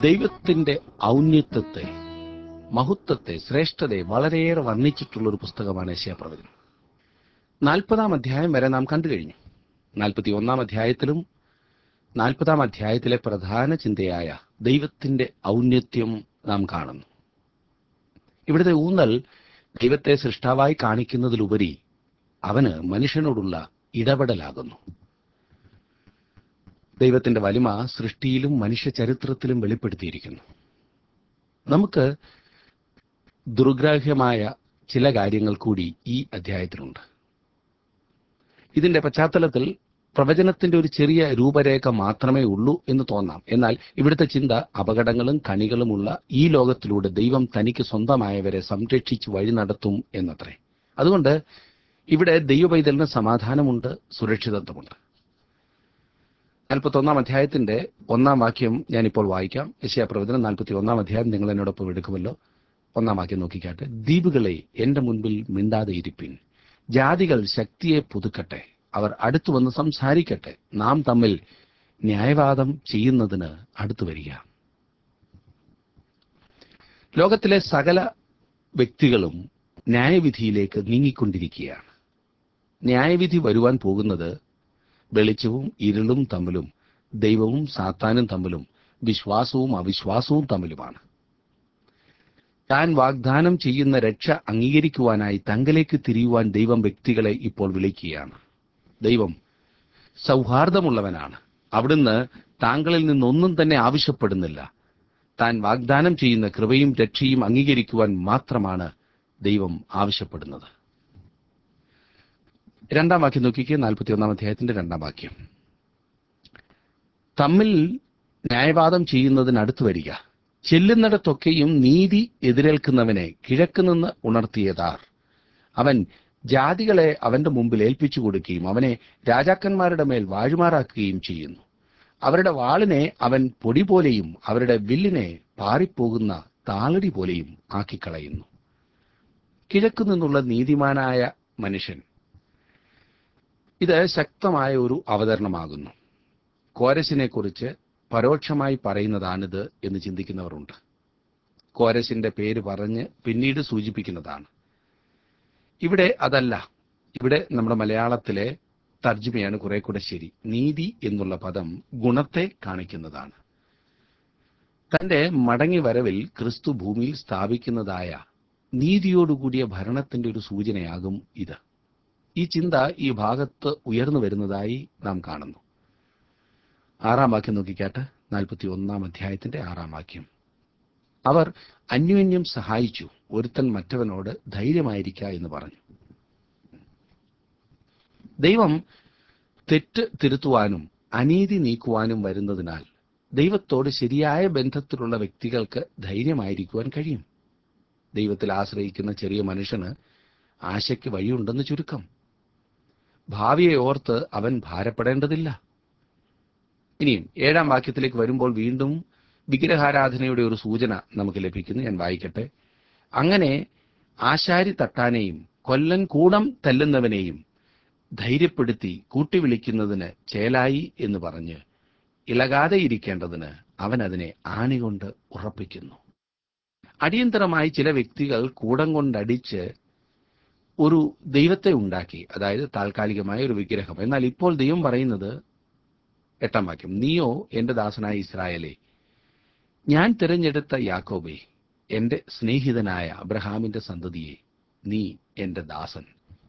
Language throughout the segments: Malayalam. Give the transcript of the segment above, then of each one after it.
ദൈവത്തിന്റെ ഔന്നത്യത്തെ മഹത്വത്തെ ശ്രേഷ്ഠതയെ വളരെയേറെ വർണ്ണിച്ചിട്ടുള്ള ഒരു പുസ്തകമാണ് ഏഷ്യാപ്രവചനം നാൽപ്പതാം അധ്യായം വരെ നാം കണ്ടു കഴിഞ്ഞു നാൽപ്പത്തി ഒന്നാം അധ്യായത്തിലും നാൽപ്പതാം അധ്യായത്തിലെ പ്രധാന ചിന്തയായ ദൈവത്തിന്റെ ഔന്നത്യം നാം കാണുന്നു ഇവിടുത്തെ ഊന്നൽ ദൈവത്തെ സൃഷ്ടാവായി കാണിക്കുന്നതിലുപരി അവന് മനുഷ്യനോടുള്ള ഇടപെടലാകുന്നു ദൈവത്തിന്റെ വലിമ സൃഷ്ടിയിലും മനുഷ്യ ചരിത്രത്തിലും വെളിപ്പെടുത്തിയിരിക്കുന്നു നമുക്ക് ദുർഗ്രാഹ്യമായ ചില കാര്യങ്ങൾ കൂടി ഈ അധ്യായത്തിലുണ്ട് ഇതിന്റെ പശ്ചാത്തലത്തിൽ പ്രവചനത്തിന്റെ ഒരു ചെറിയ രൂപരേഖ മാത്രമേ ഉള്ളൂ എന്ന് തോന്നാം എന്നാൽ ഇവിടുത്തെ ചിന്ത അപകടങ്ങളും കണികളുമുള്ള ഈ ലോകത്തിലൂടെ ദൈവം തനിക്ക് സ്വന്തമായവരെ സംരക്ഷിച്ച് വഴി നടത്തും എന്നത്രേ അതുകൊണ്ട് ഇവിടെ ദൈവപൈതലിന് സമാധാനമുണ്ട് സുരക്ഷിതത്വമുണ്ട് നാൽപ്പത്തൊന്നാം അധ്യായത്തിന്റെ ഒന്നാം വാക്യം ഞാനിപ്പോൾ വായിക്കാം യശയാ പ്രവചനം നാൽപ്പത്തി ഒന്നാം അധ്യായം നിങ്ങൾ എന്നോടൊപ്പം എടുക്കുമല്ലോ ഒന്നാം വാക്യം നോക്കിക്കാട്ടെ ദ്വീപുകളെ എന്റെ മുൻപിൽ മിണ്ടാതെ ഇരിപ്പിൻ ജാതികൾ ശക്തിയെ പുതുക്കട്ടെ അവർ അടുത്തു വന്ന് സംസാരിക്കട്ടെ നാം തമ്മിൽ ന്യായവാദം ചെയ്യുന്നതിന് അടുത്തു വരിക ലോകത്തിലെ സകല വ്യക്തികളും ന്യായവിധിയിലേക്ക് നീങ്ങിക്കൊണ്ടിരിക്കുകയാണ് ന്യായവിധി വരുവാൻ പോകുന്നത് വെളിച്ചവും ഇരുളും തമ്മിലും ദൈവവും സാത്താനും തമ്മിലും വിശ്വാസവും അവിശ്വാസവും തമ്മിലുമാണ് താൻ വാഗ്ദാനം ചെയ്യുന്ന രക്ഷ അംഗീകരിക്കുവാനായി തങ്കലേക്ക് തിരിയുവാൻ ദൈവം വ്യക്തികളെ ഇപ്പോൾ വിളിക്കുകയാണ് ദൈവം സൗഹാർദ്ദമുള്ളവനാണ് അവിടുന്ന് താങ്കളിൽ നിന്നൊന്നും തന്നെ ആവശ്യപ്പെടുന്നില്ല താൻ വാഗ്ദാനം ചെയ്യുന്ന കൃപയും രക്ഷയും അംഗീകരിക്കുവാൻ മാത്രമാണ് ദൈവം ആവശ്യപ്പെടുന്നത് രണ്ടാം വാക്യം നോക്കിക്കേ നാൽപ്പത്തി ഒന്നാം അധ്യായത്തിന്റെ രണ്ടാം വാക്യം തമ്മിൽ ന്യായവാദം ചെയ്യുന്നതിനടുത്ത് വരിക ചെല്ലുന്നിടത്തൊക്കെയും നീതി എതിരേൽക്കുന്നവനെ കിഴക്കുനിന്ന് ഉണർത്തിയതാർ അവൻ ജാതികളെ അവന്റെ മുമ്പിൽ ഏൽപ്പിച്ചു കൊടുക്കുകയും അവനെ രാജാക്കന്മാരുടെ മേൽ വാഴുമാറാക്കുകയും ചെയ്യുന്നു അവരുടെ വാളിനെ അവൻ പൊടി പോലെയും അവരുടെ വില്ലിനെ പാറിപ്പോകുന്ന താളടി പോലെയും ആക്കിക്കളയുന്നു കിഴക്കു നിന്നുള്ള നീതിമാനായ മനുഷ്യൻ ഇത് ശക്തമായ ഒരു അവതരണമാകുന്നു കോരസിനെ കുറിച്ച് പരോക്ഷമായി പറയുന്നതാണിത് എന്ന് ചിന്തിക്കുന്നവരുണ്ട് കോരസിന്റെ പേര് പറഞ്ഞ് പിന്നീട് സൂചിപ്പിക്കുന്നതാണ് ഇവിടെ അതല്ല ഇവിടെ നമ്മുടെ മലയാളത്തിലെ തർജ്ജമയാണ് കുറെ കൂടെ ശരി നീതി എന്നുള്ള പദം ഗുണത്തെ കാണിക്കുന്നതാണ് തന്റെ മടങ്ങി വരവിൽ ക്രിസ്തു ഭൂമിയിൽ സ്ഥാപിക്കുന്നതായ നീതിയോടുകൂടിയ ഭരണത്തിന്റെ ഒരു സൂചനയാകും ഇത് ഈ ചിന്ത ഈ ഭാഗത്ത് ഉയർന്നു വരുന്നതായി നാം കാണുന്നു ആറാം വാക്യം നോക്കിക്കാട്ട് നാൽപ്പത്തി ഒന്നാം അധ്യായത്തിന്റെ ആറാം വാക്യം അവർ അന്യോന്യം സഹായിച്ചു ഒരുത്തൻ മറ്റവനോട് ധൈര്യമായിരിക്ക എന്ന് പറഞ്ഞു ദൈവം തെറ്റ് തിരുത്തുവാനും അനീതി നീക്കുവാനും വരുന്നതിനാൽ ദൈവത്തോട് ശരിയായ ബന്ധത്തിലുള്ള വ്യക്തികൾക്ക് ധൈര്യമായിരിക്കുവാൻ കഴിയും ദൈവത്തിൽ ആശ്രയിക്കുന്ന ചെറിയ മനുഷ്യന് ആശയ്ക്ക് വഴിയുണ്ടെന്ന് ചുരുക്കം ഭാവിയെ ഓർത്ത് അവൻ ഭാരപ്പെടേണ്ടതില്ല ഇനിയും ഏഴാം വാക്യത്തിലേക്ക് വരുമ്പോൾ വീണ്ടും വിഗ്രഹാരാധനയുടെ ഒരു സൂചന നമുക്ക് ലഭിക്കുന്നു ഞാൻ വായിക്കട്ടെ അങ്ങനെ ആശാരി തട്ടാനെയും കൊല്ലൻ കൂടം തല്ലുന്നവനെയും ധൈര്യപ്പെടുത്തി കൂട്ടിവിളിക്കുന്നതിന് ചേലായി എന്ന് പറഞ്ഞ് ഇളകാതെ ഇരിക്കേണ്ടതിന് അവൻ അതിനെ ആണികൊണ്ട് ഉറപ്പിക്കുന്നു അടിയന്തരമായി ചില വ്യക്തികൾ കൂടം കൊണ്ടടിച്ച് ഒരു ദൈവത്തെ ഉണ്ടാക്കി അതായത് താൽക്കാലികമായ ഒരു വിഗ്രഹം എന്നാൽ ഇപ്പോൾ ദൈവം പറയുന്നത് എട്ടാം വാക്യം നീയോ എന്റെ ദാസനായ ഇസ്രായേലെ ഞാൻ തിരഞ്ഞെടുത്ത യാക്കോബെ എന്റെ സ്നേഹിതനായ അബ്രഹാമിന്റെ സന്തതിയെ നീ എന്റെ ദാസൻ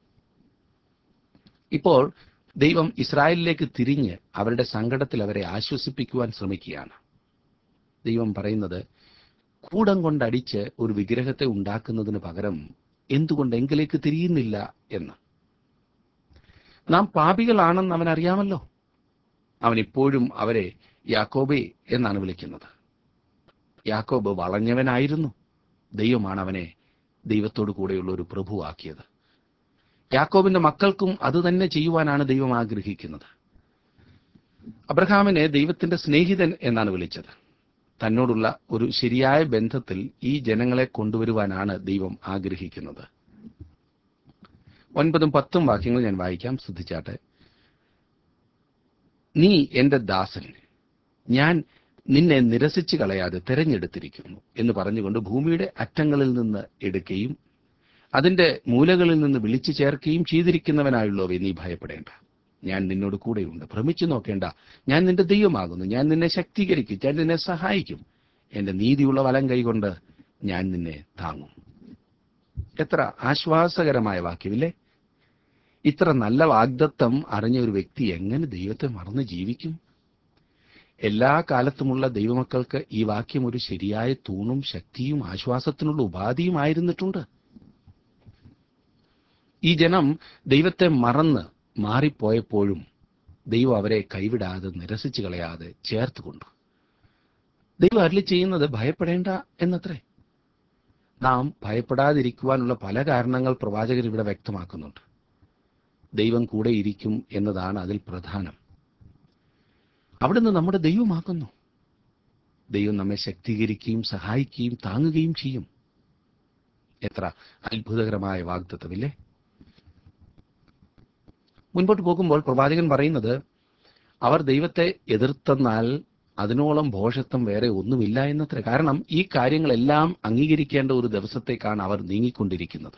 ഇപ്പോൾ ദൈവം ഇസ്രായേലിലേക്ക് തിരിഞ്ഞ് അവരുടെ സങ്കടത്തിൽ അവരെ ആശ്വസിപ്പിക്കുവാൻ ശ്രമിക്കുകയാണ് ദൈവം പറയുന്നത് കൂടം കൊണ്ടടിച്ച് ഒരു വിഗ്രഹത്തെ ഉണ്ടാക്കുന്നതിന് പകരം എന്തുകൊണ്ട് എങ്കിലേക്ക് തിരിയുന്നില്ല എന്ന് നാം പാപികളാണെന്ന് അവൻ അറിയാമല്ലോ അവൻ ഇപ്പോഴും അവരെ യാക്കോബെ എന്നാണ് വിളിക്കുന്നത് യാക്കോബ് വളഞ്ഞവനായിരുന്നു ദൈവമാണ് അവനെ ദൈവത്തോടു കൂടെയുള്ള ഒരു പ്രഭുവാക്കിയത് യാക്കോബിന്റെ മക്കൾക്കും അത് തന്നെ ചെയ്യുവാനാണ് ദൈവം ആഗ്രഹിക്കുന്നത് അബ്രഹാമിനെ ദൈവത്തിന്റെ സ്നേഹിതൻ എന്നാണ് വിളിച്ചത് തന്നോടുള്ള ഒരു ശരിയായ ബന്ധത്തിൽ ഈ ജനങ്ങളെ കൊണ്ടുവരുവാനാണ് ദൈവം ആഗ്രഹിക്കുന്നത് ഒൻപതും പത്തും വാക്യങ്ങൾ ഞാൻ വായിക്കാം ശ്രദ്ധിച്ചാട്ടെ നീ എന്റെ ദാസൻ ഞാൻ നിന്നെ നിരസിച്ചു കളയാതെ തെരഞ്ഞെടുത്തിരിക്കുന്നു എന്ന് പറഞ്ഞുകൊണ്ട് ഭൂമിയുടെ അറ്റങ്ങളിൽ നിന്ന് എടുക്കുകയും അതിന്റെ മൂലകളിൽ നിന്ന് വിളിച്ചു ചേർക്കുകയും ചെയ്തിരിക്കുന്നവനായുള്ളവയെ നീ ഭയപ്പെടേണ്ട ഞാൻ നിന്നോട് കൂടെയുണ്ട് ഭ്രമിച്ചു നോക്കേണ്ട ഞാൻ നിന്റെ ദൈവമാകുന്നു ഞാൻ നിന്നെ ശക്തീകരിക്കും ഞാൻ നിന്നെ സഹായിക്കും എന്റെ നീതിയുള്ള വലം കൈകൊണ്ട് ഞാൻ നിന്നെ താങ്ങും എത്ര ആശ്വാസകരമായ വാക്യമില്ലേ ഇത്ര നല്ല വാഗ്ദത്തം അറിഞ്ഞ ഒരു വ്യക്തി എങ്ങനെ ദൈവത്തെ മറന്ന് ജീവിക്കും എല്ലാ കാലത്തുമുള്ള ദൈവമക്കൾക്ക് ഈ വാക്യം ഒരു ശരിയായ തൂണും ശക്തിയും ആശ്വാസത്തിനുള്ള ഉപാധിയുമായിരുന്നിട്ടുണ്ട് ഈ ജനം ദൈവത്തെ മറന്ന് മാറിപ്പോയപ്പോഴും ദൈവം അവരെ കൈവിടാതെ നിരസിച്ചു കളയാതെ ചേർത്തുകൊണ്ടു ദൈവം അരളി ചെയ്യുന്നത് ഭയപ്പെടേണ്ട എന്നത്രേ നാം ഭയപ്പെടാതിരിക്കുവാനുള്ള പല കാരണങ്ങൾ പ്രവാചകർ ഇവിടെ വ്യക്തമാക്കുന്നുണ്ട് ദൈവം കൂടെ ഇരിക്കും എന്നതാണ് അതിൽ പ്രധാനം അവിടുന്ന് നമ്മുടെ ദൈവമാക്കുന്നു ദൈവം നമ്മെ ശക്തീകരിക്കുകയും സഹായിക്കുകയും താങ്ങുകയും ചെയ്യും എത്ര അത്ഭുതകരമായ വാഗ്ദത്വമില്ലേ മുൻപോട്ട് പോകുമ്പോൾ പ്രവാചകൻ പറയുന്നത് അവർ ദൈവത്തെ എതിർത്തെന്നാൽ അതിനോളം ഭോഷത്വം വേറെ ഒന്നുമില്ല എന്നത്ര കാരണം ഈ കാര്യങ്ങളെല്ലാം അംഗീകരിക്കേണ്ട ഒരു ദിവസത്തേക്കാണ് അവർ നീങ്ങിക്കൊണ്ടിരിക്കുന്നത്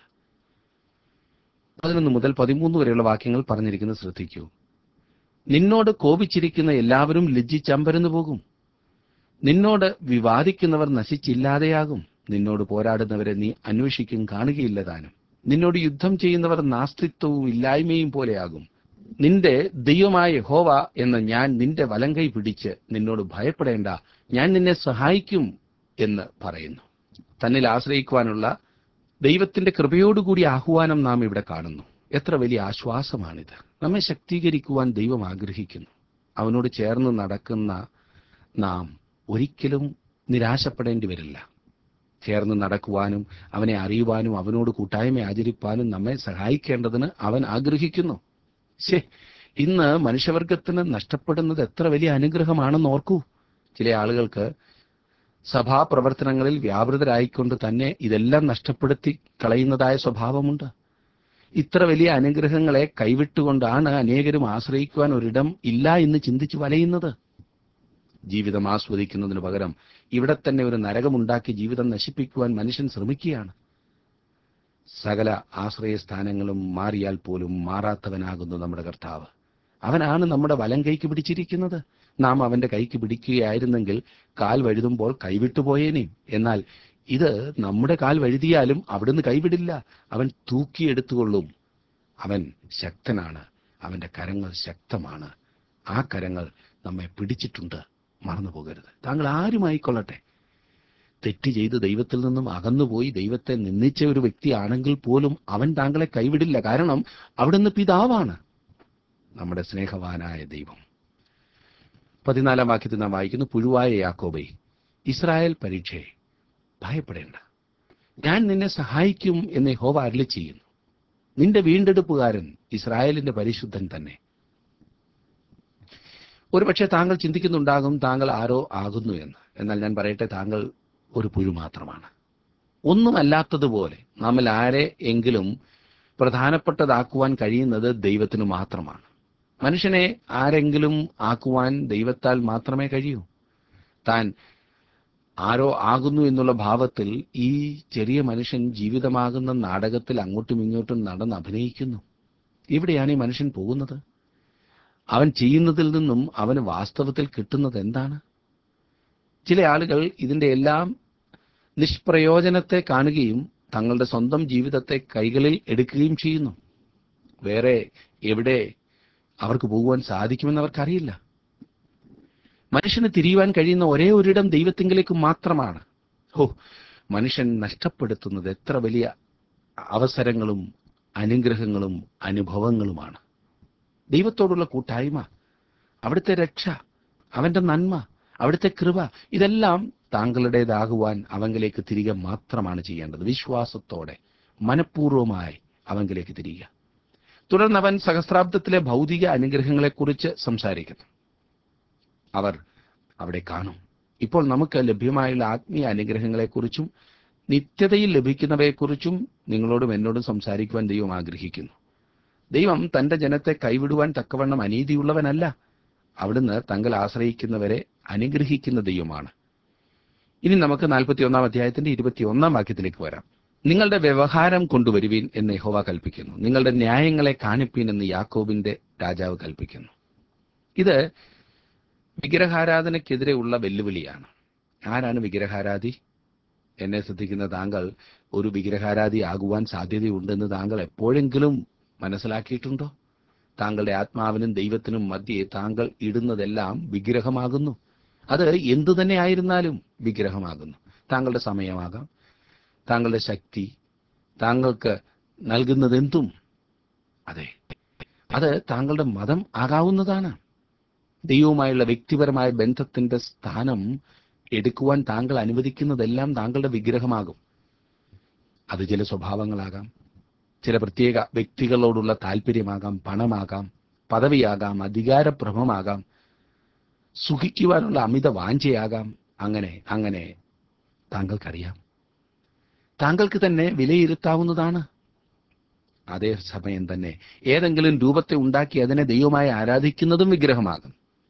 പതിനൊന്ന് മുതൽ പതിമൂന്ന് വരെയുള്ള വാക്യങ്ങൾ പറഞ്ഞിരിക്കുന്നത് ശ്രദ്ധിക്കൂ നിന്നോട് കോപിച്ചിരിക്കുന്ന എല്ലാവരും ലജ്ജിച്ചമ്പരന്നു പോകും നിന്നോട് വിവാദിക്കുന്നവർ നശിച്ചില്ലാതെയാകും നിന്നോട് പോരാടുന്നവരെ നീ അന്വേഷിക്കും കാണുകയില്ല താനും നിന്നോട് യുദ്ധം ചെയ്യുന്നവർ നാസ്തിത്വവും ഇല്ലായ്മയും പോലെയാകും നിന്റെ ദൈവമായ യഹോവ എന്ന ഞാൻ നിന്റെ വലങ്കൈ പിടിച്ച് നിന്നോട് ഭയപ്പെടേണ്ട ഞാൻ നിന്നെ സഹായിക്കും എന്ന് പറയുന്നു തന്നിൽ ആശ്രയിക്കുവാനുള്ള ദൈവത്തിന്റെ കൃപയോടുകൂടി ആഹ്വാനം നാം ഇവിടെ കാണുന്നു എത്ര വലിയ ആശ്വാസമാണിത് നമ്മെ ശക്തീകരിക്കുവാൻ ദൈവം ആഗ്രഹിക്കുന്നു അവനോട് ചേർന്ന് നടക്കുന്ന നാം ഒരിക്കലും നിരാശപ്പെടേണ്ടി വരില്ല ചേർന്ന് നടക്കുവാനും അവനെ അറിയുവാനും അവനോട് കൂട്ടായ്മ ആചരിപ്പാനും നമ്മെ സഹായിക്കേണ്ടതിന് അവൻ ആഗ്രഹിക്കുന്നു ശേ ഇന്ന് മനുഷ്യവർഗത്തിന് നഷ്ടപ്പെടുന്നത് എത്ര വലിയ അനുഗ്രഹമാണെന്ന് ഓർക്കൂ ചില ആളുകൾക്ക് സഭാപ്രവർത്തനങ്ങളിൽ വ്യാപൃതരായിക്കൊണ്ട് തന്നെ ഇതെല്ലാം നഷ്ടപ്പെടുത്തി കളയുന്നതായ സ്വഭാവമുണ്ട് ഇത്ര വലിയ അനുഗ്രഹങ്ങളെ കൈവിട്ടുകൊണ്ടാണ് അനേകരും ആശ്രയിക്കുവാൻ ഒരിടം ഇല്ല എന്ന് ചിന്തിച്ചു വലയുന്നത് ജീവിതം ആസ്വദിക്കുന്നതിന് പകരം ഇവിടെ തന്നെ ഒരു നരകമുണ്ടാക്കി ജീവിതം നശിപ്പിക്കുവാൻ മനുഷ്യൻ ശ്രമിക്കുകയാണ് സകല ആശ്രയസ്ഥാനങ്ങളും മാറിയാൽ പോലും മാറാത്തവനാകുന്നു നമ്മുടെ കർത്താവ് അവനാണ് നമ്മുടെ വലം കൈക്ക് പിടിച്ചിരിക്കുന്നത് നാം അവന്റെ കൈക്ക് പിടിക്കുകയായിരുന്നെങ്കിൽ കാൽ വഴുതുമ്പോൾ കൈവിട്ടുപോയേനേയും എന്നാൽ ഇത് നമ്മുടെ കാൽ വഴുതിയാലും അവിടുന്ന് കൈവിടില്ല അവൻ തൂക്കിയെടുത്തുകൊള്ളും അവൻ ശക്തനാണ് അവന്റെ കരങ്ങൾ ശക്തമാണ് ആ കരങ്ങൾ നമ്മെ പിടിച്ചിട്ടുണ്ട് മറന്നു പോകരുത് താങ്കൾ ആരുമായിക്കൊള്ളട്ടെ തെറ്റ് ചെയ്ത് ദൈവത്തിൽ നിന്നും അകന്നുപോയി ദൈവത്തെ നിന്ദിച്ച ഒരു വ്യക്തിയാണെങ്കിൽ പോലും അവൻ താങ്കളെ കൈവിടില്ല കാരണം അവിടുന്ന് പിതാവാണ് നമ്മുടെ സ്നേഹവാനായ ദൈവം പതിനാലാം വാക്യത്തിൽ നാം വായിക്കുന്നു പുഴുവായ യാക്കോബേ ഇസ്രായേൽ പരീക്ഷയെ ഭയപ്പെടേണ്ട ഞാൻ നിന്നെ സഹായിക്കും എന്ന് ഹോവ അരളി ചെയ്യുന്നു നിന്റെ വീണ്ടെടുപ്പുകാരൻ ഇസ്രായേലിന്റെ പരിശുദ്ധൻ തന്നെ ഒരുപക്ഷെ താങ്കൾ ചിന്തിക്കുന്നുണ്ടാകും താങ്കൾ ആരോ ആകുന്നു എന്ന് എന്നാൽ ഞാൻ പറയട്ടെ താങ്കൾ ഒരു പുഴു മാത്രമാണ് ഒന്നുമല്ലാത്തതുപോലെ നമ്മിൽ ആരെ എങ്കിലും പ്രധാനപ്പെട്ടതാക്കുവാൻ കഴിയുന്നത് ദൈവത്തിന് മാത്രമാണ് മനുഷ്യനെ ആരെങ്കിലും ആക്കുവാൻ ദൈവത്താൽ മാത്രമേ കഴിയൂ താൻ ആരോ ആകുന്നു എന്നുള്ള ഭാവത്തിൽ ഈ ചെറിയ മനുഷ്യൻ ജീവിതമാകുന്ന നാടകത്തിൽ അങ്ങോട്ടും ഇങ്ങോട്ടും നടന്ന് അഭിനയിക്കുന്നു ഇവിടെയാണ് ഈ മനുഷ്യൻ പോകുന്നത് അവൻ ചെയ്യുന്നതിൽ നിന്നും അവന് വാസ്തവത്തിൽ കിട്ടുന്നത് എന്താണ് ചില ആളുകൾ ഇതിന്റെ എല്ലാം നിഷ്പ്രയോജനത്തെ കാണുകയും തങ്ങളുടെ സ്വന്തം ജീവിതത്തെ കൈകളിൽ എടുക്കുകയും ചെയ്യുന്നു വേറെ എവിടെ അവർക്ക് പോകുവാൻ സാധിക്കുമെന്ന് അവർക്കറിയില്ല മനുഷ്യന് തിരിയുവാൻ കഴിയുന്ന ഒരേ ഒരിടം ദൈവത്തിങ്കിലേക്ക് മാത്രമാണ് ഹോ മനുഷ്യൻ നഷ്ടപ്പെടുത്തുന്നത് എത്ര വലിയ അവസരങ്ങളും അനുഗ്രഹങ്ങളും അനുഭവങ്ങളുമാണ് ദൈവത്തോടുള്ള കൂട്ടായ്മ അവിടുത്തെ രക്ഷ അവന്റെ നന്മ അവിടുത്തെ കൃപ ഇതെല്ലാം താങ്കളുടേതാകുവാൻ അവങ്കിലേക്ക് തിരികെ മാത്രമാണ് ചെയ്യേണ്ടത് വിശ്വാസത്തോടെ മനഃപൂർവ്വമായി അവങ്കിലേക്ക് തിരിയുക തുടർന്ന് അവൻ സഹസ്രാബ്ദത്തിലെ ഭൗതിക അനുഗ്രഹങ്ങളെക്കുറിച്ച് സംസാരിക്കുന്നു അവർ അവിടെ കാണും ഇപ്പോൾ നമുക്ക് ലഭ്യമായുള്ള ആത്മീയ അനുഗ്രഹങ്ങളെക്കുറിച്ചും നിത്യതയിൽ ലഭിക്കുന്നവയെക്കുറിച്ചും നിങ്ങളോടും എന്നോടും സംസാരിക്കുവാൻ ദൈവം ആഗ്രഹിക്കുന്നു ദൈവം തന്റെ ജനത്തെ കൈവിടുവാൻ തക്കവണ്ണം അനീതിയുള്ളവനല്ല അവിടുന്ന് തങ്ങൾ ആശ്രയിക്കുന്നവരെ അനുഗ്രഹിക്കുന്ന ദൈവമാണ് ഇനി നമുക്ക് നാൽപ്പത്തി ഒന്നാം അധ്യായത്തിന്റെ ഇരുപത്തിയൊന്നാം വാക്യത്തിലേക്ക് വരാം നിങ്ങളുടെ വ്യവഹാരം കൊണ്ടുവരുവീൻ എന്ന് യഹോവ കൽപ്പിക്കുന്നു നിങ്ങളുടെ ന്യായങ്ങളെ കാണിപ്പീൻ എന്ന് യാക്കോബിന്റെ രാജാവ് കൽപ്പിക്കുന്നു ഇത് വിഗ്രഹാരാധനയ്ക്കെതിരെയുള്ള വെല്ലുവിളിയാണ് ആരാണ് വിഗ്രഹാരാധി എന്നെ ശ്രദ്ധിക്കുന്ന താങ്കൾ ഒരു വിഗ്രഹാരാധി ആകുവാൻ സാധ്യതയുണ്ടെന്ന് താങ്കൾ എപ്പോഴെങ്കിലും മനസ്സിലാക്കിയിട്ടുണ്ടോ താങ്കളുടെ ആത്മാവിനും ദൈവത്തിനും മധ്യേ താങ്കൾ ഇടുന്നതെല്ലാം വിഗ്രഹമാകുന്നു അത് എന്തു തന്നെ ആയിരുന്നാലും വിഗ്രഹമാകുന്നു താങ്കളുടെ സമയമാകാം താങ്കളുടെ ശക്തി താങ്കൾക്ക് നൽകുന്നതെന്തും അതെ അത് താങ്കളുടെ മതം ആകാവുന്നതാണ് ദൈവവുമായുള്ള വ്യക്തിപരമായ ബന്ധത്തിന്റെ സ്ഥാനം എടുക്കുവാൻ താങ്കൾ അനുവദിക്കുന്നതെല്ലാം താങ്കളുടെ വിഗ്രഹമാകും അത് ചില സ്വഭാവങ്ങളാകാം ചില പ്രത്യേക വ്യക്തികളോടുള്ള താല്പര്യമാകാം പണമാകാം പദവിയാകാം അധികാരഭ്രമമാകാം സുഖിക്കുവാനുള്ള അമിത വാഞ്ചയാകാം അങ്ങനെ അങ്ങനെ താങ്കൾക്കറിയാം താങ്കൾക്ക് തന്നെ വിലയിരുത്താവുന്നതാണ് അതേസമയം തന്നെ ഏതെങ്കിലും രൂപത്തെ ഉണ്ടാക്കി അതിനെ ദൈവമായി ആരാധിക്കുന്നതും വിഗ്രഹമാകും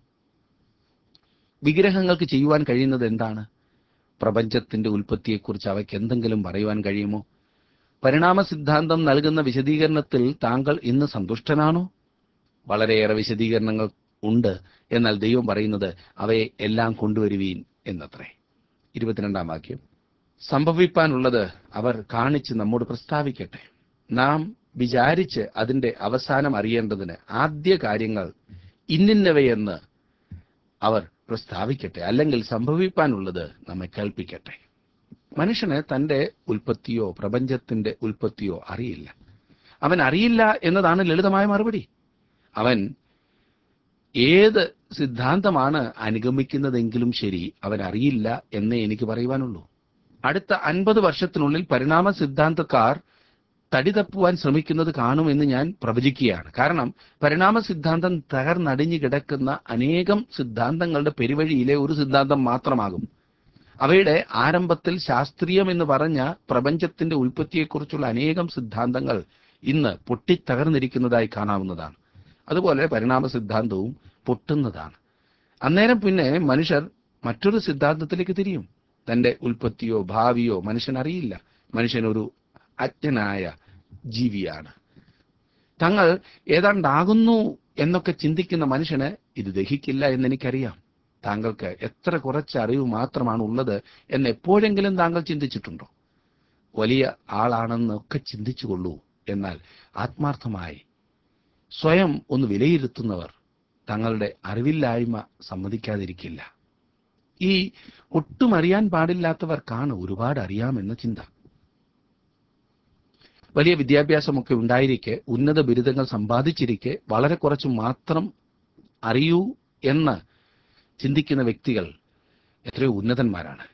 വിഗ്രഹങ്ങൾക്ക് ചെയ്യുവാൻ കഴിയുന്നത് എന്താണ് പ്രപഞ്ചത്തിന്റെ ഉൽപ്പത്തിയെക്കുറിച്ച് അവയ്ക്ക് എന്തെങ്കിലും പറയുവാൻ കഴിയുമോ പരിണാമ സിദ്ധാന്തം നൽകുന്ന വിശദീകരണത്തിൽ താങ്കൾ ഇന്ന് സന്തുഷ്ടനാണോ വളരെയേറെ വിശദീകരണങ്ങൾ ഉണ്ട് എന്നാൽ ദൈവം പറയുന്നത് അവയെ എല്ലാം കൊണ്ടുവരുവീൻ എന്നത്രേ ഇരുപത്തിരണ്ടാം വാക്യം സംഭവിപ്പാനുള്ളത് അവർ കാണിച്ച് നമ്മോട് പ്രസ്താവിക്കട്ടെ നാം വിചാരിച്ച് അതിന്റെ അവസാനം അറിയേണ്ടതിന് ആദ്യ കാര്യങ്ങൾ ഇന്നിന്നവയെന്ന് അവർ പ്രസ്താവിക്കട്ടെ അല്ലെങ്കിൽ സംഭവിപ്പാനുള്ളത് നമ്മെ കേൾപ്പിക്കട്ടെ മനുഷ്യന് തന്റെ ഉൽപ്പത്തിയോ പ്രപഞ്ചത്തിന്റെ ഉൽപ്പത്തിയോ അറിയില്ല അവൻ അറിയില്ല എന്നതാണ് ലളിതമായ മറുപടി അവൻ ഏത് സിദ്ധാന്തമാണ് അനുഗമിക്കുന്നതെങ്കിലും ശരി അവൻ അറിയില്ല എന്നേ എനിക്ക് പറയുവാനുള്ളൂ അടുത്ത അൻപത് വർഷത്തിനുള്ളിൽ പരിണാമ സിദ്ധാന്തക്കാർ തടി തപ്പുവാൻ ശ്രമിക്കുന്നത് കാണുമെന്ന് ഞാൻ പ്രവചിക്കുകയാണ് കാരണം പരിണാമ സിദ്ധാന്തം തകർന്നടിഞ്ഞു കിടക്കുന്ന അനേകം സിദ്ധാന്തങ്ങളുടെ പെരുവഴിയിലെ ഒരു സിദ്ധാന്തം മാത്രമാകും അവയുടെ ആരംഭത്തിൽ ശാസ്ത്രീയം എന്ന് പറഞ്ഞ പ്രപഞ്ചത്തിന്റെ ഉൽപ്പത്തിയെക്കുറിച്ചുള്ള അനേകം സിദ്ധാന്തങ്ങൾ ഇന്ന് പൊട്ടിത്തകർന്നിരിക്കുന്നതായി കാണാവുന്നതാണ് അതുപോലെ പരിണാമ സിദ്ധാന്തവും പൊട്ടുന്നതാണ് അന്നേരം പിന്നെ മനുഷ്യർ മറ്റൊരു സിദ്ധാന്തത്തിലേക്ക് തിരിയും തന്റെ ഉൽപ്പത്തിയോ ഭാവിയോ മനുഷ്യൻ അറിയില്ല മനുഷ്യൻ ഒരു അജ്ഞനായ ജീവിയാണ് തങ്ങൾ ഏതാണ്ടാകുന്നു എന്നൊക്കെ ചിന്തിക്കുന്ന മനുഷ്യന് ഇത് ദഹിക്കില്ല എന്ന് എനിക്കറിയാം താങ്കൾക്ക് എത്ര കുറച്ച് അറിവ് മാത്രമാണ് ഉള്ളത് എന്ന് എപ്പോഴെങ്കിലും താങ്കൾ ചിന്തിച്ചിട്ടുണ്ടോ വലിയ ആളാണെന്നൊക്കെ ചിന്തിച്ചുകൊള്ളൂ എന്നാൽ ആത്മാർത്ഥമായി സ്വയം ഒന്ന് വിലയിരുത്തുന്നവർ തങ്ങളുടെ അറിവില്ലായ്മ സമ്മതിക്കാതിരിക്കില്ല ഈ ഒട്ടും അറിയാൻ പാടില്ലാത്തവർക്കാണ് ഒരുപാട് അറിയാമെന്ന ചിന്ത വലിയ വിദ്യാഭ്യാസമൊക്കെ ഉണ്ടായിരിക്കെ ഉന്നത ബിരുദങ്ങൾ സമ്പാദിച്ചിരിക്കെ വളരെ കുറച്ച് മാത്രം അറിയൂ എന്ന് ചിന്തിക്കുന്ന വ്യക്തികൾ എത്രയോ ഉന്നതന്മാരാണ്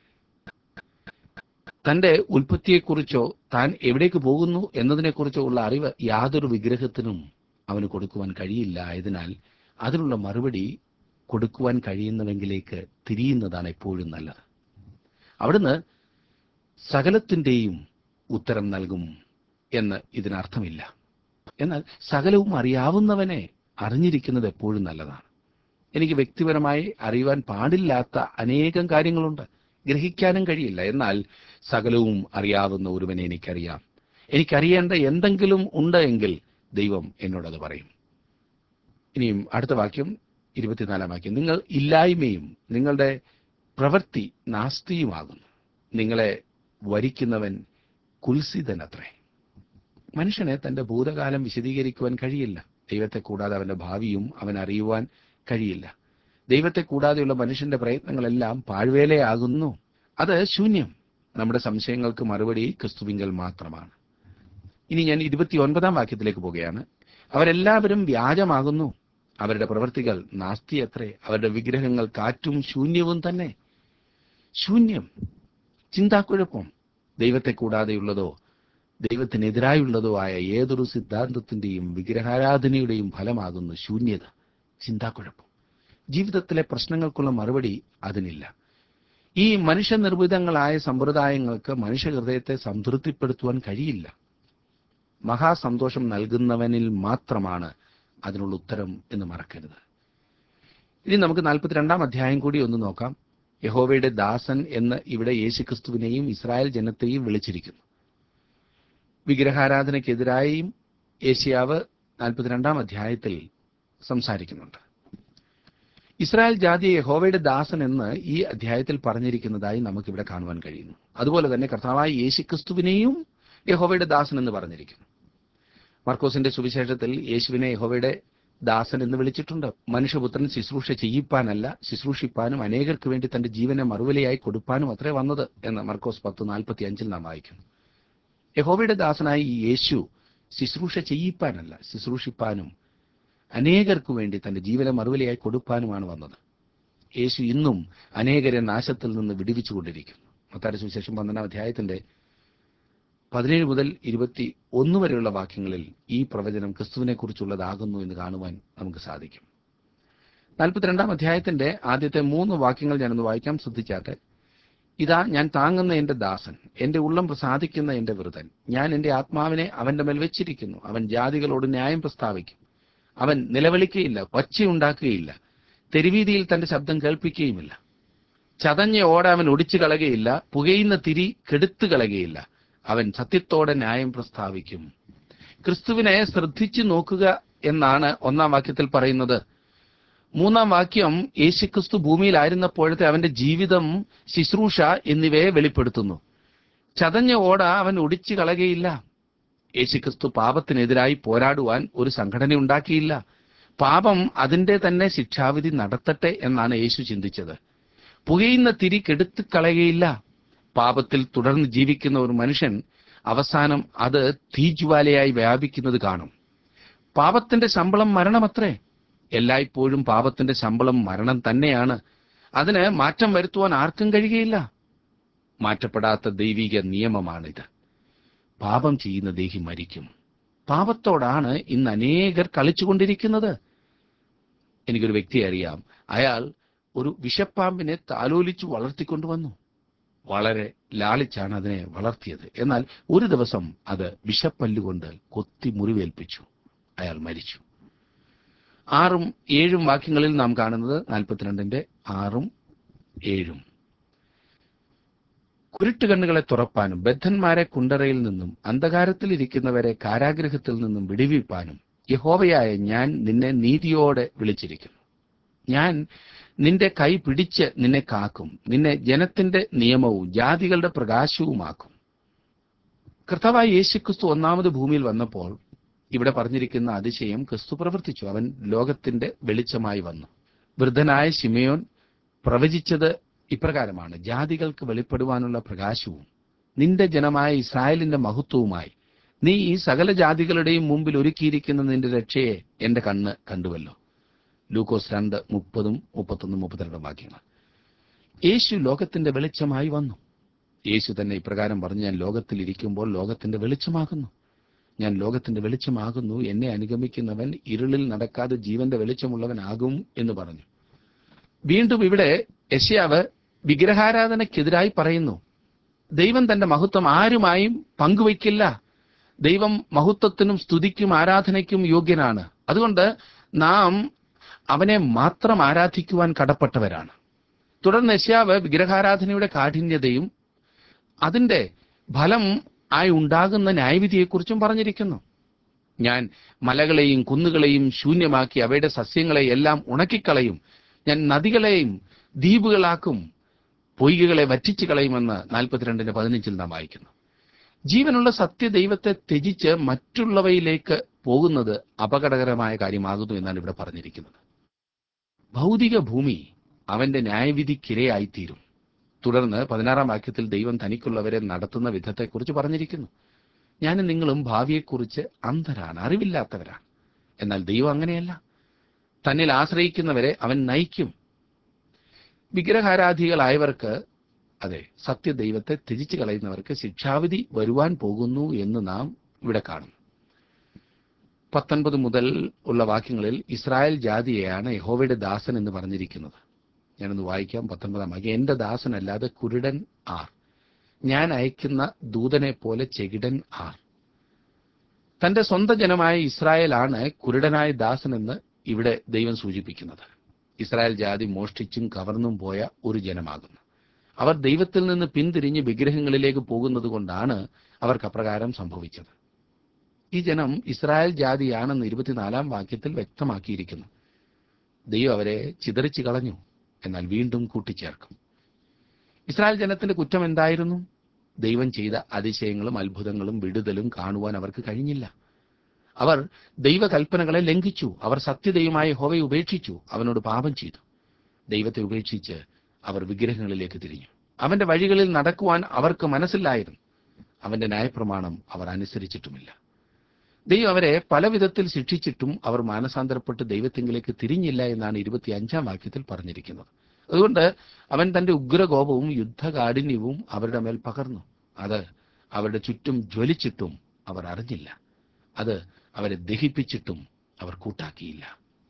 തന്റെ ഉൽപ്പത്തിയെക്കുറിച്ചോ താൻ എവിടേക്ക് പോകുന്നു എന്നതിനെക്കുറിച്ചോ ഉള്ള അറിവ് യാതൊരു വിഗ്രഹത്തിനും അവന് കൊടുക്കുവാൻ കഴിയില്ല ആയതിനാൽ അതിനുള്ള മറുപടി കൊടുക്കുവാൻ കഴിയുന്നവെങ്കിലേക്ക് തിരിയുന്നതാണ് എപ്പോഴും നല്ലത് അവിടുന്ന് സകലത്തിൻ്റെയും ഉത്തരം നൽകും എന്ന് ഇതിനർത്ഥമില്ല എന്നാൽ സകലവും അറിയാവുന്നവനെ അറിഞ്ഞിരിക്കുന്നത് എപ്പോഴും നല്ലതാണ് എനിക്ക് വ്യക്തിപരമായി അറിയുവാൻ പാടില്ലാത്ത അനേകം കാര്യങ്ങളുണ്ട് ഗ്രഹിക്കാനും കഴിയില്ല എന്നാൽ സകലവും അറിയാവുന്ന ഒരുവനെ എനിക്കറിയാം എനിക്കറിയേണ്ട എന്തെങ്കിലും ഉണ്ട് എങ്കിൽ ദൈവം എന്നോടത് പറയും ഇനിയും അടുത്ത വാക്യം ഇരുപത്തിനാലാം വാക്യം നിങ്ങൾ ഇല്ലായ്മയും നിങ്ങളുടെ പ്രവൃത്തി നാസ്തിയുമാകുന്നു നിങ്ങളെ വരിക്കുന്നവൻ കുൽസിതനത്രേ മനുഷ്യനെ തന്റെ ഭൂതകാലം വിശദീകരിക്കുവാൻ കഴിയില്ല ദൈവത്തെ കൂടാതെ അവന്റെ ഭാവിയും അവൻ അറിയുവാൻ കഴിയില്ല ദൈവത്തെ കൂടാതെയുള്ള മനുഷ്യന്റെ പ്രയത്നങ്ങളെല്ലാം പാഴ്വേലയാകുന്നു അത് ശൂന്യം നമ്മുടെ സംശയങ്ങൾക്ക് മറുപടി ക്രിസ്തുവിങ്കൽ മാത്രമാണ് ഇനി ഞാൻ ഇരുപത്തി ഒൻപതാം വാക്യത്തിലേക്ക് പോവുകയാണ് അവരെല്ലാവരും വ്യാജമാകുന്നു അവരുടെ പ്രവൃത്തികൾ നാസ്തി അത്രേ അവരുടെ വിഗ്രഹങ്ങൾ കാറ്റും ശൂന്യവും തന്നെ ശൂന്യം ചിന്താക്കുഴപ്പം ദൈവത്തെ കൂടാതെയുള്ളതോ ദൈവത്തിനെതിരായുള്ളതോ ആയ ഏതൊരു സിദ്ധാന്തത്തിന്റെയും വിഗ്രഹാരാധനയുടെയും ഫലമാകുന്നു ശൂന്യത ചിന്താക്കുഴപ്പം ജീവിതത്തിലെ പ്രശ്നങ്ങൾക്കുള്ള മറുപടി അതിനില്ല ഈ മനുഷ്യനിർമ്മിതങ്ങളായ സമ്പ്രദായങ്ങൾക്ക് മനുഷ്യഹൃദയത്തെ സംതൃപ്തിപ്പെടുത്തുവാൻ കഴിയില്ല മഹാസന്തോഷം നൽകുന്നവനിൽ മാത്രമാണ് അതിനുള്ള ഉത്തരം എന്ന് മറക്കരുത് ഇനി നമുക്ക് നാൽപ്പത്തിരണ്ടാം അധ്യായം കൂടി ഒന്ന് നോക്കാം യഹോവയുടെ ദാസൻ എന്ന് ഇവിടെ യേശുക്രിസ്തുവിനെയും ഇസ്രായേൽ ജനത്തെയും വിളിച്ചിരിക്കുന്നു വിഗ്രഹാരാധനയ്ക്കെതിരായും ഏഷ്യാവ് നാൽപ്പത്തിരണ്ടാം അധ്യായത്തിൽ സംസാരിക്കുന്നുണ്ട് ഇസ്രായേൽ ജാതിയെ യഹോവയുടെ ദാസൻ എന്ന് ഈ അധ്യായത്തിൽ പറഞ്ഞിരിക്കുന്നതായി നമുക്കിവിടെ കാണുവാൻ കഴിയുന്നു അതുപോലെ തന്നെ കർത്താവായ യേശുക്രിസ്തുവിനെയും യഹോവയുടെ ദാസൻ എന്ന് പറഞ്ഞിരിക്കുന്നു മർക്കോസിന്റെ സുവിശേഷത്തിൽ യേശുവിനെ യഹോവയുടെ ദാസൻ എന്ന് വിളിച്ചിട്ടുണ്ട് മനുഷ്യപുത്രൻ ശുശ്രൂഷ ചെയ്യിപ്പാനല്ല ശുശ്രൂഷിപ്പാനും അനേകർക്ക് വേണ്ടി തന്റെ ജീവനെ മറുവിലയായി കൊടുപ്പാനും അത്രേ വന്നത് എന്ന് മർക്കോസ് പത്ത് നാൽപ്പത്തി അഞ്ചിൽ നാം വായിക്കുന്നു യഹോവയുടെ ദാസനായി ഈ യേശു ശുശ്രൂഷ ചെയ്യിപ്പാനല്ല ശുശ്രൂഷിപ്പാനും അനേകർക്ക് വേണ്ടി തന്റെ ജീവനെ മറുവിലയായി കൊടുപ്പാനുമാണ് വന്നത് യേശു ഇന്നും അനേകരെ നാശത്തിൽ നിന്ന് വിടുവിച്ചുകൊണ്ടിരിക്കുന്നു മത്താരി സുവിശേഷം പന്ത്രണ്ടാം അധ്യായത്തിന്റെ പതിനേഴ് മുതൽ ഇരുപത്തി ഒന്ന് വരെയുള്ള വാക്യങ്ങളിൽ ഈ പ്രവചനം ക്രിസ്തുവിനെ കുറിച്ചുള്ളതാകുന്നു എന്ന് കാണുവാൻ നമുക്ക് സാധിക്കും നാൽപ്പത്തിരണ്ടാം അധ്യായത്തിന്റെ ആദ്യത്തെ മൂന്ന് വാക്യങ്ങൾ ഞാനൊന്ന് വായിക്കാം ശ്രദ്ധിച്ചാട്ടെ ഇതാ ഞാൻ താങ്ങുന്ന എന്റെ ദാസൻ എന്റെ ഉള്ളം പ്രസാദിക്കുന്ന എന്റെ വൃതൻ ഞാൻ എന്റെ ആത്മാവിനെ അവന്റെ മേൽ വെച്ചിരിക്കുന്നു അവൻ ജാതികളോട് ന്യായം പ്രസ്താവിക്കും അവൻ നിലവിളിക്കുകയില്ല ഒച്ചയുണ്ടാക്കുകയില്ല തെരുവീതിയിൽ തന്റെ ശബ്ദം കേൾപ്പിക്കുകയുമില്ല ചതഞ്ഞ ഓട അവൻ ഒടിച്ചു കളയുകയില്ല പുകയുന്ന തിരി കെടുത്തു കളയുകയില്ല അവൻ സത്യത്തോടെ ന്യായം പ്രസ്താവിക്കും ക്രിസ്തുവിനെ ശ്രദ്ധിച്ചു നോക്കുക എന്നാണ് ഒന്നാം വാക്യത്തിൽ പറയുന്നത് മൂന്നാം വാക്യം യേശുക്രിസ്തു ഭൂമിയിലായിരുന്നപ്പോഴത്തെ അവന്റെ ജീവിതം ശുശ്രൂഷ എന്നിവയെ വെളിപ്പെടുത്തുന്നു ചതഞ്ഞ ഓട അവൻ ഒടിച്ചു കളയുകയില്ല യേശുക്രിസ്തു പാപത്തിനെതിരായി പോരാടുവാൻ ഒരു സംഘടന ഉണ്ടാക്കിയില്ല പാപം അതിന്റെ തന്നെ ശിക്ഷാവിധി നടത്തട്ടെ എന്നാണ് യേശു ചിന്തിച്ചത് പുകയുന്ന തിരി കെടുത്തു കളയുകയില്ല പാപത്തിൽ തുടർന്ന് ജീവിക്കുന്ന ഒരു മനുഷ്യൻ അവസാനം അത് തീജ്വാലയായി വ്യാപിക്കുന്നത് കാണും പാപത്തിന്റെ ശമ്പളം മരണമത്രേ എല്ലായ്പ്പോഴും പാപത്തിന്റെ ശമ്പളം മരണം തന്നെയാണ് അതിന് മാറ്റം വരുത്തുവാൻ ആർക്കും കഴിയുകയില്ല മാറ്റപ്പെടാത്ത ദൈവിക നിയമമാണിത് പാപം ചെയ്യുന്ന ദേഹി മരിക്കും പാപത്തോടാണ് ഇന്ന് അനേകർ കളിച്ചുകൊണ്ടിരിക്കുന്നത് എനിക്കൊരു വ്യക്തിയെ അറിയാം അയാൾ ഒരു വിഷപ്പാമ്പിനെ താലോലിച്ചു വളർത്തിക്കൊണ്ടുവന്നു വളരെ ലാളിച്ചാണ് അതിനെ വളർത്തിയത് എന്നാൽ ഒരു ദിവസം അത് വിഷപ്പല്ലുകൊണ്ട് കൊത്തി മുറിവേൽപ്പിച്ചു അയാൾ മരിച്ചു ആറും ഏഴും വാക്യങ്ങളിൽ നാം കാണുന്നത് നാൽപ്പത്തിരണ്ടിന്റെ ആറും ഏഴും കുരുട്ടുകണ്ണുകളെ തുറപ്പാനും ബദ്ധന്മാരെ കുണ്ടറയിൽ നിന്നും അന്ധകാരത്തിൽ ഇരിക്കുന്നവരെ കാരാഗ്രഹത്തിൽ നിന്നും വിടുവിപ്പാനും യഹോവയായ ഞാൻ നിന്നെ നീതിയോടെ വിളിച്ചിരിക്കുന്നു ഞാൻ നിന്റെ കൈ പിടിച്ച് നിന്നെ കാക്കും നിന്നെ ജനത്തിന്റെ നിയമവും ജാതികളുടെ പ്രകാശവുമാക്കും കർത്താവായ യേശുക്രിസ്തു ഒന്നാമത് ഭൂമിയിൽ വന്നപ്പോൾ ഇവിടെ പറഞ്ഞിരിക്കുന്ന അതിശയം ക്രിസ്തു പ്രവർത്തിച്ചു അവൻ ലോകത്തിന്റെ വെളിച്ചമായി വന്നു വൃദ്ധനായ ശിമയോൻ പ്രവചിച്ചത് ഇപ്രകാരമാണ് ജാതികൾക്ക് വെളിപ്പെടുവാനുള്ള പ്രകാശവും നിന്റെ ജനമായ ഇസ്രായേലിന്റെ മഹത്വവുമായി നീ ഈ സകല ജാതികളുടെയും മുമ്പിൽ ഒരുക്കിയിരിക്കുന്ന നിന്റെ രക്ഷയെ എന്റെ കണ്ണ് കണ്ടുവല്ലോ ലൂക്കോസ് രണ്ട് മുപ്പതും മുപ്പത്തൊന്നും മുപ്പത്തിരണ്ടും വാക്യങ്ങൾ യേശു ലോകത്തിന്റെ വെളിച്ചമായി വന്നു യേശു തന്നെ ഇപ്രകാരം പറഞ്ഞു ഞാൻ ലോകത്തിൽ ഇരിക്കുമ്പോൾ ലോകത്തിന്റെ വെളിച്ചമാകുന്നു ഞാൻ ലോകത്തിന്റെ വെളിച്ചമാകുന്നു എന്നെ അനുഗമിക്കുന്നവൻ ഇരുളിൽ നടക്കാതെ ജീവന്റെ വെളിച്ചമുള്ളവനാകും എന്ന് പറഞ്ഞു വീണ്ടും ഇവിടെ യശ്യാവ് വിഗ്രഹാരാധനയ്ക്കെതിരായി പറയുന്നു ദൈവം തന്റെ മഹത്വം ആരുമായും പങ്കുവയ്ക്കില്ല ദൈവം മഹത്വത്തിനും സ്തുതിക്കും ആരാധനയ്ക്കും യോഗ്യനാണ് അതുകൊണ്ട് നാം അവനെ മാത്രം ആരാധിക്കുവാൻ കടപ്പെട്ടവരാണ് തുടർന്ന് യശ്യാവ് വിഗ്രഹാരാധനയുടെ കാഠിന്യതയും അതിന്റെ ഫലം ആയി ഉണ്ടാകുന്ന ന്യായവിധിയെക്കുറിച്ചും പറഞ്ഞിരിക്കുന്നു ഞാൻ മലകളെയും കുന്നുകളെയും ശൂന്യമാക്കി അവയുടെ സസ്യങ്ങളെ എല്ലാം ഉണക്കിക്കളയും ഞാൻ നദികളെയും ദ്വീപുകളാക്കും പൊയ്കകളെ വറ്റിച്ചു കളയുമെന്ന് നാൽപ്പത്തിരണ്ടിന്റെ പതിനഞ്ചിൽ നാം വായിക്കുന്നു ജീവനുള്ള സത്യദൈവത്തെ ത്യജിച്ച് മറ്റുള്ളവയിലേക്ക് പോകുന്നത് അപകടകരമായ കാര്യമാകുന്നു എന്നാണ് ഇവിടെ പറഞ്ഞിരിക്കുന്നത് ഭൗതിക ഭൂമി അവന്റെ ന്യായവിധിക്കിരയായിത്തീരും തുടർന്ന് പതിനാറാം വാക്യത്തിൽ ദൈവം തനിക്കുള്ളവരെ നടത്തുന്ന വിധത്തെക്കുറിച്ച് പറഞ്ഞിരിക്കുന്നു ഞാനും നിങ്ങളും ഭാവിയെക്കുറിച്ച് അന്ധരാണ് അറിവില്ലാത്തവരാണ് എന്നാൽ ദൈവം അങ്ങനെയല്ല തന്നിൽ ആശ്രയിക്കുന്നവരെ അവൻ നയിക്കും വിഗ്രഹാരാധികളായവർക്ക് അതെ സത്യദൈവത്തെ ത്യജിച്ചു കളയുന്നവർക്ക് ശിക്ഷാവിധി വരുവാൻ പോകുന്നു എന്ന് നാം ഇവിടെ കാണും പത്തൊൻപത് മുതൽ ഉള്ള വാക്യങ്ങളിൽ ഇസ്രായേൽ ജാതിയെയാണ് യഹോവയുടെ ദാസൻ എന്ന് പറഞ്ഞിരിക്കുന്നത് ഞാനൊന്ന് വായിക്കാം പത്തൊൻപതാം വാക്യം എന്റെ ദാസനല്ലാതെ കുരുടൻ ആർ ഞാൻ അയക്കുന്ന ദൂതനെ പോലെ ചെകിടൻ ആർ തന്റെ സ്വന്തം ജനമായ ഇസ്രായേലാണ് കുരുടനായ ദാസൻ എന്ന് ഇവിടെ ദൈവം സൂചിപ്പിക്കുന്നത് ഇസ്രായേൽ ജാതി മോഷ്ടിച്ചും കവർന്നും പോയ ഒരു ജനമാകുന്നു അവർ ദൈവത്തിൽ നിന്ന് പിന്തിരിഞ്ഞ് വിഗ്രഹങ്ങളിലേക്ക് പോകുന്നത് കൊണ്ടാണ് അവർക്ക് അപ്രകാരം സംഭവിച്ചത് ഈ ജനം ഇസ്രായേൽ ജാതിയാണെന്ന് ഇരുപത്തിനാലാം വാക്യത്തിൽ വ്യക്തമാക്കിയിരിക്കുന്നു ദൈവം അവരെ ചിതറിച്ചു കളഞ്ഞു എന്നാൽ വീണ്ടും കൂട്ടിച്ചേർക്കും ഇസ്രായേൽ ജനത്തിന്റെ കുറ്റം എന്തായിരുന്നു ദൈവം ചെയ്ത അതിശയങ്ങളും അത്ഭുതങ്ങളും വിടുതലും കാണുവാൻ അവർക്ക് കഴിഞ്ഞില്ല അവർ ദൈവകൽപ്പനകളെ ലംഘിച്ചു അവർ സത്യദൈവമായ ഹോവയെ ഉപേക്ഷിച്ചു അവനോട് പാപം ചെയ്തു ദൈവത്തെ ഉപേക്ഷിച്ച് അവർ വിഗ്രഹങ്ങളിലേക്ക് തിരിഞ്ഞു അവന്റെ വഴികളിൽ നടക്കുവാൻ അവർക്ക് മനസ്സില്ലായിരുന്നു അവന്റെ ന്യായപ്രമാണം അവർ അനുസരിച്ചിട്ടുമില്ല ദൈവം അവരെ പല വിധത്തിൽ ശിക്ഷിച്ചിട്ടും അവർ മാനസാന്തരപ്പെട്ട് ദൈവത്തെങ്കിലേക്ക് തിരിഞ്ഞില്ല എന്നാണ് ഇരുപത്തി അഞ്ചാം വാക്യത്തിൽ പറഞ്ഞിരിക്കുന്നത് അതുകൊണ്ട് അവൻ തന്റെ ഉഗ്രകോപവും യുദ്ധകാഠിന്യവും അവരുടെ മേൽ പകർന്നു അത് അവരുടെ ചുറ്റും ജ്വലിച്ചിട്ടും അവർ അറിഞ്ഞില്ല അത് അവരെ ദഹിപ്പിച്ചിട്ടും അവർ കൂട്ടാക്കിയില്ല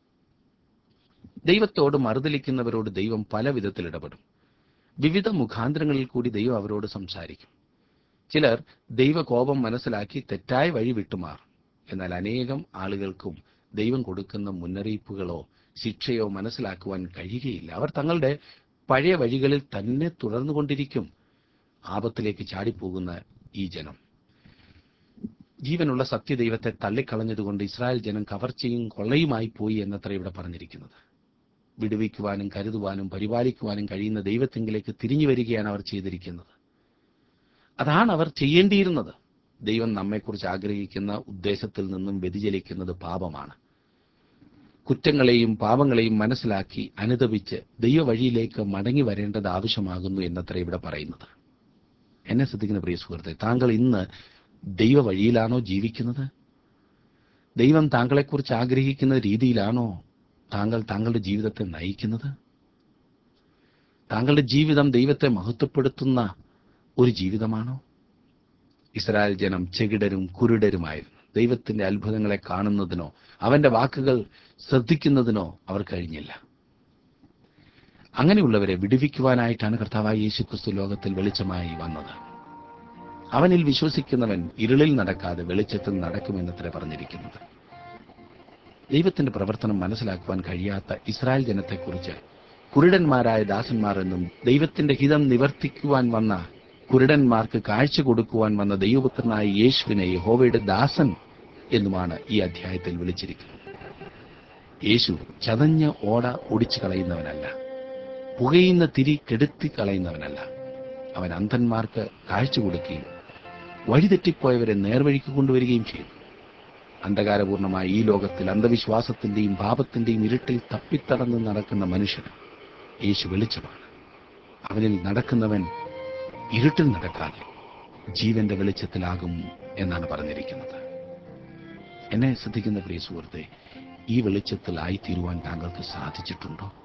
ദൈവത്തോട് മറുതലിക്കുന്നവരോട് ദൈവം പല വിധത്തിൽ ഇടപെടും വിവിധ മുഖാന്തരങ്ങളിൽ കൂടി ദൈവം അവരോട് സംസാരിക്കും ചിലർ ദൈവകോപം മനസ്സിലാക്കി തെറ്റായ വഴി വിട്ടുമാറും എന്നാൽ അനേകം ആളുകൾക്കും ദൈവം കൊടുക്കുന്ന മുന്നറിയിപ്പുകളോ ശിക്ഷയോ മനസ്സിലാക്കുവാൻ കഴിയുകയില്ല അവർ തങ്ങളുടെ പഴയ വഴികളിൽ തന്നെ തുടർന്നുകൊണ്ടിരിക്കും ആപത്തിലേക്ക് ചാടിപ്പോകുന്ന ഈ ജനം ജീവനുള്ള സത്യദൈവത്തെ തള്ളിക്കളഞ്ഞതുകൊണ്ട് ഇസ്രായേൽ ജനം കവർച്ചയും കൊള്ളയുമായി പോയി എന്നത്ര ഇവിടെ പറഞ്ഞിരിക്കുന്നത് വിടുവിക്കുവാനും കരുതുവാനും പരിപാലിക്കുവാനും കഴിയുന്ന ദൈവത്തെങ്കിലേക്ക് തിരിഞ്ഞു വരികയാണ് അവർ ചെയ്തിരിക്കുന്നത് അതാണ് അവർ ചെയ്യേണ്ടിയിരുന്നത് ദൈവം നമ്മെക്കുറിച്ച് ആഗ്രഹിക്കുന്ന ഉദ്ദേശത്തിൽ നിന്നും വ്യതിചലിക്കുന്നത് പാപമാണ് കുറ്റങ്ങളെയും പാപങ്ങളെയും മനസ്സിലാക്കി അനുദപിച്ച് ദൈവവഴിയിലേക്ക് മടങ്ങി വരേണ്ടത് ആവശ്യമാകുന്നു എന്നത്ര ഇവിടെ പറയുന്നത് എന്നെ ശ്രദ്ധിക്കുന്ന പ്രിയ സുഹൃത്തെ താങ്കൾ ഇന്ന് ദൈവവഴിയിലാണോ ജീവിക്കുന്നത് ദൈവം താങ്കളെക്കുറിച്ച് ആഗ്രഹിക്കുന്ന രീതിയിലാണോ താങ്കൾ താങ്കളുടെ ജീവിതത്തെ നയിക്കുന്നത് താങ്കളുടെ ജീവിതം ദൈവത്തെ മഹത്വപ്പെടുത്തുന്ന ഒരു ജീവിതമാണോ ഇസ്രായേൽ ജനം ചെകിടരും കുരുടരുമായിരുന്നു ദൈവത്തിന്റെ അത്ഭുതങ്ങളെ കാണുന്നതിനോ അവന്റെ വാക്കുകൾ ശ്രദ്ധിക്കുന്നതിനോ അവർ കഴിഞ്ഞില്ല അങ്ങനെയുള്ളവരെ വിടുവിക്കുവാനായിട്ടാണ് കർത്താവായ യേശു ക്രിസ്തു ലോകത്തിൽ വെളിച്ചമായി വന്നത് അവനിൽ വിശ്വസിക്കുന്നവൻ ഇരുളിൽ നടക്കാതെ വെളിച്ചത്തിൽ നടക്കുമെന്നത്ര പറഞ്ഞിരിക്കുന്നത് ദൈവത്തിന്റെ പ്രവർത്തനം മനസ്സിലാക്കുവാൻ കഴിയാത്ത ഇസ്രായേൽ ജനത്തെക്കുറിച്ച് കുരുടന്മാരായ ദാസന്മാർ എന്നും ദൈവത്തിന്റെ ഹിതം നിവർത്തിക്കുവാൻ വന്ന കുരുടന്മാർക്ക് കാഴ്ച കൊടുക്കുവാൻ വന്ന ദൈവപുത്രനായ യേശുവിനെ യഹോവയുടെ ദാസൻ എന്നുമാണ് ഈ അധ്യായത്തിൽ വിളിച്ചിരിക്കുന്നത് യേശു ചതഞ്ഞ ഓട ഒടിച്ചു കളയുന്നവനല്ല പുകയുന്ന തിരി കെടുത്തി കളയുന്നവനല്ല അവൻ അന്ധന്മാർക്ക് കാഴ്ച കൊടുക്കുകയും വഴിതെറ്റിപ്പോയവരെ നേർവഴിക്ക് കൊണ്ടുവരികയും ചെയ്തു അന്ധകാരപൂർണമായ ഈ ലോകത്തിൽ അന്ധവിശ്വാസത്തിന്റെയും പാപത്തിന്റെയും ഇരുട്ടിൽ തപ്പിത്തടന്ന് നടക്കുന്ന മനുഷ്യന് യേശു വെളിച്ചമാണ് അവനിൽ നടക്കുന്നവൻ ഇരുട്ടിൽ നടക്കാതെ ജീവന്റെ വെളിച്ചത്തിലാകും എന്നാണ് പറഞ്ഞിരിക്കുന്നത് എന്നെ ശ്രദ്ധിക്കുന്ന പ്രിയ സുഹൃത്തെ ഈ വെളിച്ചത്തിൽ ആയിത്തീരുവാൻ താങ്കൾക്ക് സാധിച്ചിട്ടുണ്ടോ